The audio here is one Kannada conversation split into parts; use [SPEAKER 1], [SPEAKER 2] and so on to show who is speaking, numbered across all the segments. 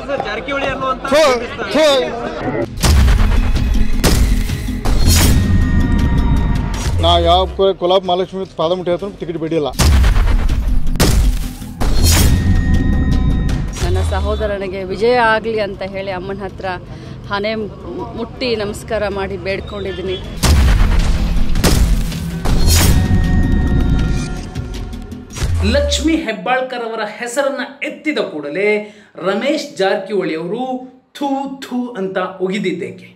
[SPEAKER 1] ಸರ್ ಜಾರಕಿಹೊಳಿ ಅನ್ನುವಂತ
[SPEAKER 2] ಥು, ಥು. ನಾ ಯಾವ ಕು- ಕುಲಾಬ್ ಮಹಾಲಕ್ಷ್ಮಿ ಪಾದ ಮುಟ್ಟಿ ಹತ್ರ ಟಿಕೆಟ್ ಬಿಡಿಲ್ಲ
[SPEAKER 3] ನನ್ನ ಸಹೋದರನಿಗೆ ವಿಜಯ ಆಗಲಿ ಅಂತ ಹೇಳಿ ಅಮ್ಮನ ಹತ್ರ ಹಣೆ ಮುಟ್ಟಿ ನಮಸ್ಕಾರ ಮಾಡಿ ಬೇಡ್ಕೊಂಡಿದ್ದೀನಿ
[SPEAKER 4] ಲಕ್ಷ್ಮಿ ಹೆಬ್ಬಾಳ್ಕರ್ ಅವರ ಹೆಸರನ್ನ ಎತ್ತಿದ ಕೂಡಲೇ ರಮೇಶ್ ಜಾರಕಿಹೊಳಿ ಅವರು ಥೂ ಥೂ ಅಂತ ಉಗಿದಿದ್ದೇಕೆ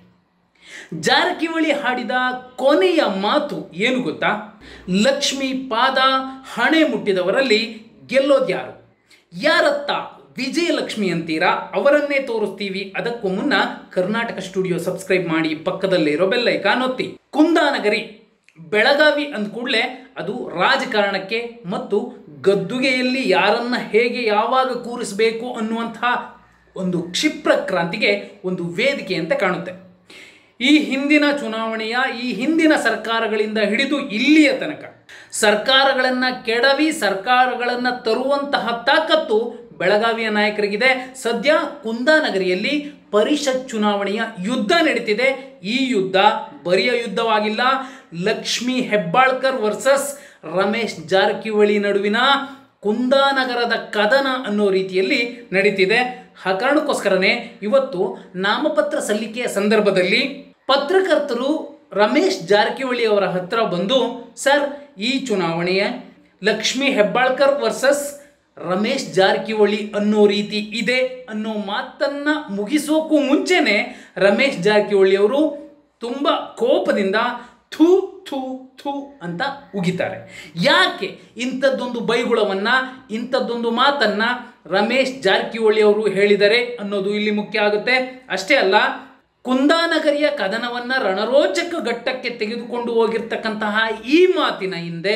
[SPEAKER 4] ಜಾರಕಿಹೊಳಿ ಹಾಡಿದ ಕೊನೆಯ ಮಾತು ಏನು ಗೊತ್ತಾ ಲಕ್ಷ್ಮಿ ಪಾದ ಹಣೆ ಮುಟ್ಟಿದವರಲ್ಲಿ ಗೆಲ್ಲೋದ್ಯಾರು ಯಾರತ್ತ ವಿಜಯಲಕ್ಷ್ಮಿ ಅಂತೀರಾ ಅವರನ್ನೇ ತೋರಿಸ್ತೀವಿ ಅದಕ್ಕೂ ಮುನ್ನ ಕರ್ನಾಟಕ ಸ್ಟುಡಿಯೋ ಸಬ್ಸ್ಕ್ರೈಬ್ ಮಾಡಿ ಪಕ್ಕದಲ್ಲೇ ಇರೋ ಬೆಲ್ಲೈಕಾನ್ ಒತ್ತಿ ಕುಂದಾನಗರಿ ಬೆಳಗಾವಿ ಅಂದ ಕೂಡಲೇ ಅದು ರಾಜಕಾರಣಕ್ಕೆ ಮತ್ತು ಗದ್ದುಗೆಯಲ್ಲಿ ಯಾರನ್ನ ಹೇಗೆ ಯಾವಾಗ ಕೂರಿಸಬೇಕು ಅನ್ನುವಂತಹ ಒಂದು ಕ್ಷಿಪ್ರ ಕ್ರಾಂತಿಗೆ ಒಂದು ವೇದಿಕೆ ಅಂತ ಕಾಣುತ್ತೆ ಈ ಹಿಂದಿನ ಚುನಾವಣೆಯ ಈ ಹಿಂದಿನ ಸರ್ಕಾರಗಳಿಂದ ಹಿಡಿದು ಇಲ್ಲಿಯ ತನಕ ಸರ್ಕಾರಗಳನ್ನು ಕೆಡವಿ ಸರ್ಕಾರಗಳನ್ನು ತರುವಂತಹ ತಾಕತ್ತು ಬೆಳಗಾವಿಯ ನಾಯಕರಿಗಿದೆ ಸದ್ಯ ಕುಂದಾನಗರಿಯಲ್ಲಿ ಪರಿಷತ್ ಚುನಾವಣೆಯ ಯುದ್ಧ ನಡೀತಿದೆ ಈ ಯುದ್ಧ ಬರಿಯ ಯುದ್ಧವಾಗಿಲ್ಲ ಲಕ್ಷ್ಮಿ ಹೆಬ್ಬಾಳ್ಕರ್ ವರ್ಸಸ್ ರಮೇಶ್ ಜಾರಕಿಹೊಳಿ ನಡುವಿನ ಕುಂದಾನಗರದ ಕದನ ಅನ್ನೋ ರೀತಿಯಲ್ಲಿ ನಡೀತಿದೆ ಆ ಕಾರಣಕ್ಕೋಸ್ಕರನೇ ಇವತ್ತು ನಾಮಪತ್ರ ಸಲ್ಲಿಕೆಯ ಸಂದರ್ಭದಲ್ಲಿ ಪತ್ರಕರ್ತರು ರಮೇಶ್ ಜಾರಕಿಹೊಳಿ ಅವರ ಹತ್ರ ಬಂದು ಸರ್ ಈ ಚುನಾವಣೆಯ ಲಕ್ಷ್ಮಿ ಹೆಬ್ಬಾಳ್ಕರ್ ವರ್ಸಸ್ ರಮೇಶ್ ಜಾರಕಿಹೊಳಿ ಅನ್ನೋ ರೀತಿ ಇದೆ ಅನ್ನೋ ಮಾತನ್ನ ಮುಗಿಸೋಕ್ಕೂ ಮುಂಚೆನೆ ರಮೇಶ್ ಜಾರಕಿಹೊಳಿ ಅವರು ತುಂಬ ಕೋಪದಿಂದ ಥೂ ಥೂ ಥೂ ಅಂತ ಉಗಿತಾರೆ ಯಾಕೆ ಇಂಥದ್ದೊಂದು ಬೈಗುಳವನ್ನ ಇಂಥದ್ದೊಂದು ಮಾತನ್ನ ರಮೇಶ್ ಜಾರಕಿಹೊಳಿ ಅವರು ಹೇಳಿದರೆ ಅನ್ನೋದು ಇಲ್ಲಿ ಮುಖ್ಯ ಆಗುತ್ತೆ ಅಷ್ಟೇ ಅಲ್ಲ ಕುಂದಾನಗರಿಯ ಕದನವನ್ನ ರಣರೋಚಕ ಘಟ್ಟಕ್ಕೆ ತೆಗೆದುಕೊಂಡು ಹೋಗಿರ್ತಕ್ಕಂತಹ ಈ ಮಾತಿನ ಹಿಂದೆ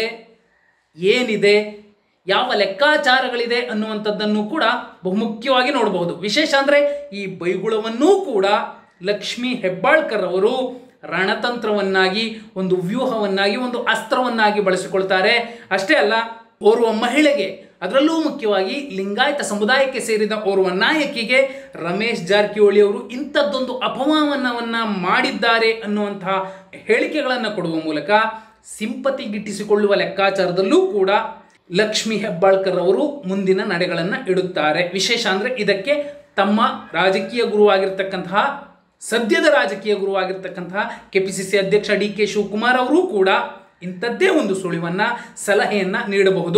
[SPEAKER 4] ಏನಿದೆ ಯಾವ ಲೆಕ್ಕಾಚಾರಗಳಿದೆ ಅನ್ನುವಂಥದ್ದನ್ನು ಕೂಡ ಬಹುಮುಖ್ಯವಾಗಿ ನೋಡಬಹುದು ವಿಶೇಷ ಅಂದರೆ ಈ ಬೈಗುಳವನ್ನೂ ಕೂಡ ಲಕ್ಷ್ಮಿ ಹೆಬ್ಬಾಳ್ಕರ್ ಅವರು ರಣತಂತ್ರವನ್ನಾಗಿ ಒಂದು ವ್ಯೂಹವನ್ನಾಗಿ ಒಂದು ಅಸ್ತ್ರವನ್ನಾಗಿ ಬಳಸಿಕೊಳ್ತಾರೆ ಅಷ್ಟೇ ಅಲ್ಲ ಓರ್ವ ಮಹಿಳೆಗೆ ಅದರಲ್ಲೂ ಮುಖ್ಯವಾಗಿ ಲಿಂಗಾಯತ ಸಮುದಾಯಕ್ಕೆ ಸೇರಿದ ಓರ್ವ ನಾಯಕಿಗೆ ರಮೇಶ್ ಜಾರಕಿಹೊಳಿ ಅವರು ಇಂಥದ್ದೊಂದು ಅಪಮಾನವನ್ನ ಮಾಡಿದ್ದಾರೆ ಅನ್ನುವಂತಹ ಹೇಳಿಕೆಗಳನ್ನು ಕೊಡುವ ಮೂಲಕ ಸಿಂಪತಿ ಗಿಟ್ಟಿಸಿಕೊಳ್ಳುವ ಲೆಕ್ಕಾಚಾರದಲ್ಲೂ ಕೂಡ ಲಕ್ಷ್ಮಿ ಹೆಬ್ಬಾಳ್ಕರ್ ಅವರು ಮುಂದಿನ ನಡೆಗಳನ್ನು ಇಡುತ್ತಾರೆ ವಿಶೇಷ ಅಂದರೆ ಇದಕ್ಕೆ ತಮ್ಮ ರಾಜಕೀಯ ಗುರುವಾಗಿರ್ತಕ್ಕಂತಹ ಸದ್ಯದ ರಾಜಕೀಯ ಗುರುವಾಗಿರ್ತಕ್ಕಂತಹ ಕೆ ಪಿ ಸಿ ಸಿ ಅಧ್ಯಕ್ಷ ಡಿ ಕೆ ಶಿವಕುಮಾರ್ ಅವರು ಕೂಡ ಇಂಥದ್ದೇ ಒಂದು ಸುಳಿವನ್ನ ಸಲಹೆಯನ್ನ ನೀಡಬಹುದು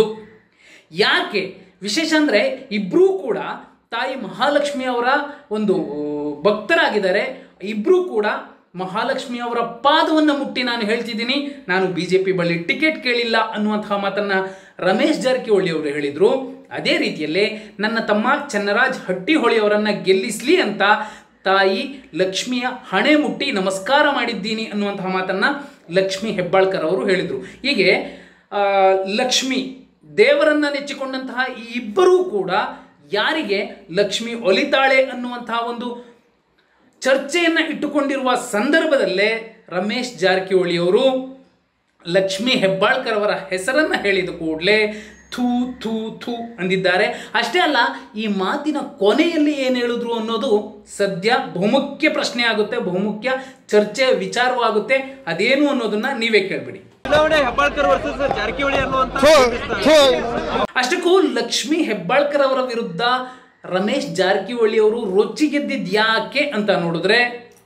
[SPEAKER 4] ಯಾಕೆ ವಿಶೇಷ ಅಂದರೆ ಇಬ್ಬರೂ ಕೂಡ ತಾಯಿ ಮಹಾಲಕ್ಷ್ಮಿ ಅವರ ಒಂದು ಭಕ್ತರಾಗಿದ್ದಾರೆ ಇಬ್ಬರೂ ಕೂಡ ಮಹಾಲಕ್ಷ್ಮಿ ಅವರ ಪಾದವನ್ನು ಮುಟ್ಟಿ ನಾನು ಹೇಳ್ತಿದ್ದೀನಿ ನಾನು ಬಿ ಜೆ ಪಿ ಬಳಿ ಟಿಕೆಟ್ ಕೇಳಿಲ್ಲ ಅನ್ನುವಂತಹ ಮಾತನ್ನ ರಮೇಶ್ ಜಾರಕಿಹೊಳಿ ಅವರು ಹೇಳಿದರು ಅದೇ ರೀತಿಯಲ್ಲೇ ನನ್ನ ತಮ್ಮ ಚನ್ನರಾಜ್ ಹಟ್ಟಿಹೊಳಿ ಅವರನ್ನು ಗೆಲ್ಲಿಸಲಿ ಅಂತ ತಾಯಿ ಲಕ್ಷ್ಮಿಯ ಹಣೆ ಮುಟ್ಟಿ ನಮಸ್ಕಾರ ಮಾಡಿದ್ದೀನಿ ಅನ್ನುವಂತಹ ಮಾತನ್ನ ಲಕ್ಷ್ಮಿ ಹೆಬ್ಬಾಳ್ಕರ್ ಅವರು ಹೇಳಿದರು ಹೀಗೆ ಆ, ಲಕ್ಷ್ಮಿ ದೇವರನ್ನ ನೆಚ್ಚಿಕೊಂಡಂತಹ ಈ ಇಬ್ಬರೂ ಕೂಡ ಯಾರಿಗೆ ಲಕ್ಷ್ಮಿ ಒಲಿತಾಳೆ ಅನ್ನುವಂತಹ ಒಂದು ಚರ್ಚೆಯನ್ನು ಇಟ್ಟುಕೊಂಡಿರುವ ಸಂದರ್ಭದಲ್ಲೇ ರಮೇಶ್ ಜಾರಕಿಹೊಳಿ ಅವರು ಲಕ್ಷ್ಮಿ ಹೆಬ್ಬಾಳ್ಕರ್ ಅವರ ಹೆಸರನ್ನು ಹೇಳಿದ ಕೂಡಲೇ ಥೂ ಥೂ ಥೂ ಅಂದಿದ್ದಾರೆ ಅಷ್ಟೇ ಅಲ್ಲ ಈ ಮಾತಿನ ಕೊನೆಯಲ್ಲಿ ಏನು ಹೇಳಿದ್ರು ಅನ್ನೋದು ಸದ್ಯ ಬಹುಮುಖ್ಯ ಪ್ರಶ್ನೆ ಆಗುತ್ತೆ ಬಹುಮುಖ್ಯ ಚರ್ಚೆಯ ವಿಚಾರವಾಗುತ್ತೆ ಅದೇನು ಅನ್ನೋದನ್ನ ನೀವೇ ಕೇಳ್ಬಿಡಿ
[SPEAKER 1] ಚುನಾವಣೆ ಹೆಬ್ಬಾಳ್ಕರ್ ವರ್ಸಸ್ ಜಾರಕಿಹೊಳಿ ಅನ್ನುವಂತ
[SPEAKER 2] ಥು, ಥು.
[SPEAKER 4] ಅಷ್ಟಕ್ಕೂ ಲಕ್ಷ್ಮಿ ಹೆಬ್ಬಾಳ್ಕರ್ ಅವರ ವಿರುದ್ಧ ರಮೇಶ್ ಜಾರಕಿಹೊಳಿ ಅವರು ರೊಚ್ಚಿಗೆದ್ದಿದ್ ಯಾಕೆ ಅಂತ ನೋಡಿದ್ರೆ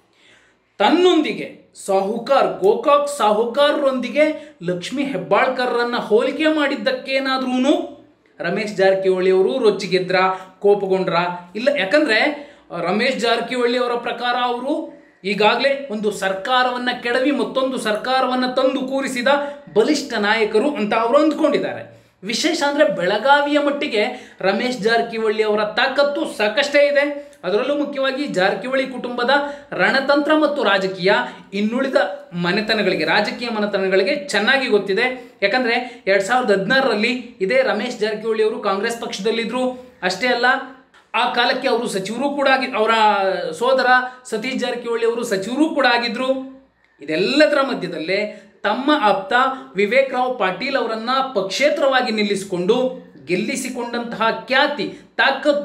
[SPEAKER 4] ತನ್ನೊಂದಿಗೆ ಸಾಹುಕಾರ್ ಗೋಕಾಕ್ ಸಾಹುಕಾರರೊಂದಿಗೆ ಲಕ್ಷ್ಮಿ ಹೆಬ್ಬಾಳ್ಕರ್ರನ್ನ ಹೋಲಿಕೆ ಮಾಡಿದ್ದಕ್ಕೇನಾದ್ರೂ ರಮೇಶ್ ಜಾರಕಿಹೊಳಿ ಅವರು ರೊಚ್ಚಿಗೆದ್ರ ಕೋಪಗೊಂಡ್ರ ಇಲ್ಲ ಯಾಕಂದ್ರೆ ರಮೇಶ್ ಜಾರಕಿಹೊಳಿ ಅವರ ಪ್ರಕಾರ ಅವರು ಈಗಾಗಲೇ ಒಂದು ಸರ್ಕಾರವನ್ನ ಕೆಡವಿ ಮತ್ತೊಂದು ಸರ್ಕಾರವನ್ನ ತಂದು ಕೂರಿಸಿದ ಬಲಿಷ್ಠ ನಾಯಕರು ಅಂತ ಅವರು ಅಂದ್ಕೊಂಡಿದ್ದಾರೆ ವಿಶೇಷ ಅಂದರೆ ಬೆಳಗಾವಿಯ ಮಟ್ಟಿಗೆ ರಮೇಶ್ ಜಾರಕಿಹೊಳಿ ಅವರ ತಾಕತ್ತು ಸಾಕಷ್ಟೇ ಇದೆ ಅದರಲ್ಲೂ ಮುಖ್ಯವಾಗಿ ಜಾರಕಿಹೊಳಿ ಕುಟುಂಬದ ರಣತಂತ್ರ ಮತ್ತು ರಾಜಕೀಯ ಇನ್ನುಳಿದ ಮನೆತನಗಳಿಗೆ ರಾಜಕೀಯ ಮನೆತನಗಳಿಗೆ ಚೆನ್ನಾಗಿ ಗೊತ್ತಿದೆ ಯಾಕಂದರೆ ಎರಡು ಸಾವಿರದ ಹದಿನಾರರಲ್ಲಿ ಇದೇ ರಮೇಶ್ ಜಾರಕಿಹೊಳಿ ಅವರು ಕಾಂಗ್ರೆಸ್ ಪಕ್ಷದಲ್ಲಿದ್ದರು ಅಷ್ಟೇ ಅಲ್ಲ ಆ ಕಾಲಕ್ಕೆ ಅವರು ಸಚಿವರು ಕೂಡ ಆಗಿ ಅವರ ಸೋದರ ಸತೀಶ್ ಜಾರಕಿಹೊಳಿ ಅವರು ಸಚಿವರು ಕೂಡ ಆಗಿದ್ರು ಇದೆಲ್ಲದರ ಮಧ್ಯದಲ್ಲೇ ತಮ್ಮ ಆಪ್ತ ವಿವೇಕ್ ರಾವ್ ಪಾಟೀಲ್ ಅವರನ್ನ ಪಕ್ಷೇತರವಾಗಿ ನಿಲ್ಲಿಸಿಕೊಂಡು ಗೆಲ್ಲಿಸಿಕೊಂಡಂತಹ ಖ್ಯಾತಿ ತಾಕತ್ತು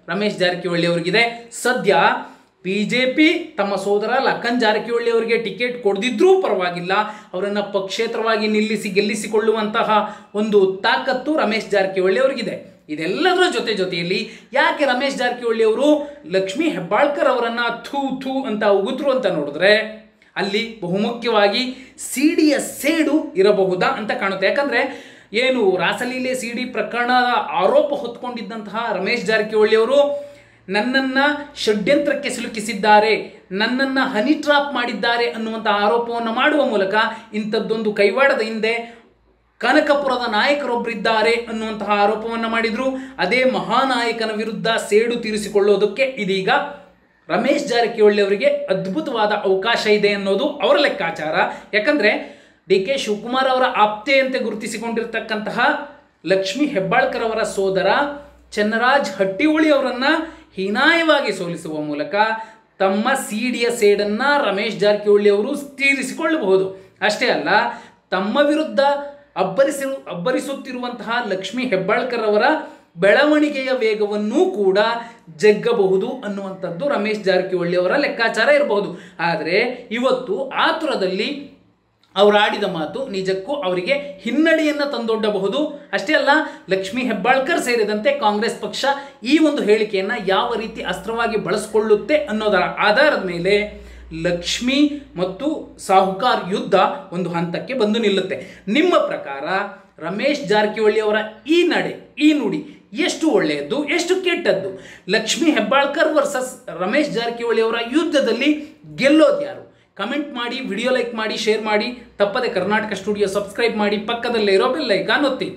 [SPEAKER 4] ರಮೇಶ್ ಜಾರಕಿಹೊಳಿ ಅವರಿಗಿದೆ ಸದ್ಯ ಬಿ ಜೆ ಪಿ ತಮ್ಮ ಸೋದರ ಲಖನ್ ಜಾರಕಿಹೊಳಿ ಅವರಿಗೆ ಟಿಕೆಟ್ ಕೊಡದಿದ್ರೂ ಪರವಾಗಿಲ್ಲ ಅವರನ್ನು ಪಕ್ಷೇತರವಾಗಿ ನಿಲ್ಲಿಸಿ ಗೆಲ್ಲಿಸಿಕೊಳ್ಳುವಂತಹ ಒಂದು ತಾಕತ್ತು ರಮೇಶ್ ಜಾರಕಿಹೊಳಿ ಅವರಿಗಿದೆ ಇದೆಲ್ಲದರ ಜೊತೆ ಜೊತೆಯಲ್ಲಿ ಯಾಕೆ ರಮೇಶ್ ಜಾರಕಿಹೊಳಿ ಅವರು ಲಕ್ಷ್ಮೀ ಹೆಬ್ಬಾಳ್ಕರ್ ಅವರನ್ನ ಥೂ ಥೂ ಅಂತ ಉಗುತ್ರು ಅಂತ ನೋಡಿದ್ರೆ ಅಲ್ಲಿ ಬಹುಮುಖ್ಯವಾಗಿ ಸಿಡಿಯ ಸೇಡು ಇರಬಹುದಾ ಅಂತ ಕಾಣುತ್ತೆ ಯಾಕಂದ್ರೆ ಏನು ರಾಸಲೀಲೆ ಸಿಡಿ ಪ್ರಕರಣದ ಆರೋಪ ಹೊತ್ಕೊಂಡಿದ್ದಂತಹ ರಮೇಶ್ ಜಾರಕಿಹೊಳಿ ಅವರು ನನ್ನನ್ನು ಷಡ್ಯಂತ್ರಕ್ಕೆ ಸಿಲುಕಿಸಿದ್ದಾರೆ ನನ್ನನ್ನು ಹನಿ ಟ್ರಾಪ್ ಮಾಡಿದ್ದಾರೆ ಅನ್ನುವಂಥ ಆರೋಪವನ್ನು ಮಾಡುವ ಮೂಲಕ ಇಂಥದ್ದೊಂದು ಕೈವಾಡದ ಹಿಂದೆ ಕನಕಪುರದ ನಾಯಕರೊಬ್ಬರಿದ್ದಾರೆ ಅನ್ನುವಂತಹ ಆರೋಪವನ್ನು ಮಾಡಿದ್ರು ಅದೇ ಮಹಾನಾಯಕನ ವಿರುದ್ಧ ಸೇಡು ತೀರಿಸಿಕೊಳ್ಳೋದಕ್ಕೆ ಇದೀಗ ರಮೇಶ್ ಜಾರಕಿಹೊಳಿ ಅವರಿಗೆ ಅದ್ಭುತವಾದ ಅವಕಾಶ ಇದೆ ಅನ್ನೋದು ಅವರ ಲೆಕ್ಕಾಚಾರ ಯಾಕಂದ್ರೆ ಡಿ ಕೆ ಶಿವಕುಮಾರ್ ಅವರ ಆಪ್ತೆಯಂತೆ ಗುರುತಿಸಿಕೊಂಡಿರ್ತಕ್ಕಂತಹ ಲಕ್ಷ್ಮೀ ಹೆಬ್ಬಾಳ್ಕರ್ ಅವರ ಸೋದರ ಚನ್ನರಾಜ್ ಹಟ್ಟಿಹೊಳಿ ಅವರನ್ನ ಹೀನಾಯವಾಗಿ ಸೋಲಿಸುವ ಮೂಲಕ ತಮ್ಮ ಸಿಡಿಯ ಸೇಡನ್ನ ರಮೇಶ್ ಜಾರಕಿಹೊಳಿ ಅವರು ತೀರಿಸಿಕೊಳ್ಳಬಹುದು ಅಷ್ಟೇ ಅಲ್ಲ ತಮ್ಮ ವಿರುದ್ಧ ಅಬ್ಬರಿಸಿ ಅಬ್ಬರಿಸುತ್ತಿರುವಂತಹ ಲಕ್ಷ್ಮೀ ಹೆಬ್ಬಾಳ್ಕರ್ ಅವರ ಬೆಳವಣಿಗೆಯ ವೇಗವನ್ನೂ ಕೂಡ ಜಗ್ಗಬಹುದು ಅನ್ನುವಂಥದ್ದು ರಮೇಶ್ ಜಾರಕಿಹೊಳಿ ಅವರ ಲೆಕ್ಕಾಚಾರ ಇರಬಹುದು ಆದರೆ ಇವತ್ತು ಆತುರದಲ್ಲಿ ಅವರು ಆಡಿದ ಮಾತು ನಿಜಕ್ಕೂ ಅವರಿಗೆ ಹಿನ್ನಡೆಯನ್ನು ತಂದೊಡ್ಡಬಹುದು ಅಷ್ಟೇ ಅಲ್ಲ ಲಕ್ಷ್ಮೀ ಹೆಬ್ಬಾಳ್ಕರ್ ಸೇರಿದಂತೆ ಕಾಂಗ್ರೆಸ್ ಪಕ್ಷ ಈ ಒಂದು ಹೇಳಿಕೆಯನ್ನು ಯಾವ ರೀತಿ ಅಸ್ತ್ರವಾಗಿ ಬಳಸಿಕೊಳ್ಳುತ್ತೆ ಅನ್ನೋದರ ಆಧಾರದ ಮೇಲೆ ಲಕ್ಷ್ಮಿ ಮತ್ತು ಸಾಹುಕಾರ್ ಯುದ್ಧ ಒಂದು ಹಂತಕ್ಕೆ ಬಂದು ನಿಲ್ಲುತ್ತೆ ನಿಮ್ಮ ಪ್ರಕಾರ ರಮೇಶ್ ಜಾರಕಿಹೊಳಿ ಅವರ ಈ ನಡೆ ಈ ನುಡಿ ಎಷ್ಟು ಒಳ್ಳೆಯದ್ದು ಎಷ್ಟು ಕೆಟ್ಟದ್ದು ಲಕ್ಷ್ಮಿ ಹೆಬ್ಬಾಳ್ಕರ್ ವರ್ಸಸ್ ರಮೇಶ್ ಜಾರಕಿಹೊಳಿ ಅವರ ಯುದ್ಧದಲ್ಲಿ ಗೆಲ್ಲೋದು ಯಾರು ಕಮೆಂಟ್ ಮಾಡಿ ವಿಡಿಯೋ ಲೈಕ್ ಮಾಡಿ ಶೇರ್ ಮಾಡಿ ತಪ್ಪದೆ ಕರ್ನಾಟಕ ಸ್ಟುಡಿಯೋ ಸಬ್ಸ್ಕ್ರೈಬ್ ಮಾಡಿ ಪಕ್ಕದಲ್ಲೇ ಇರೋ ಬೆಲ್ ಐಕಾನ್ ಒತ್ತಿ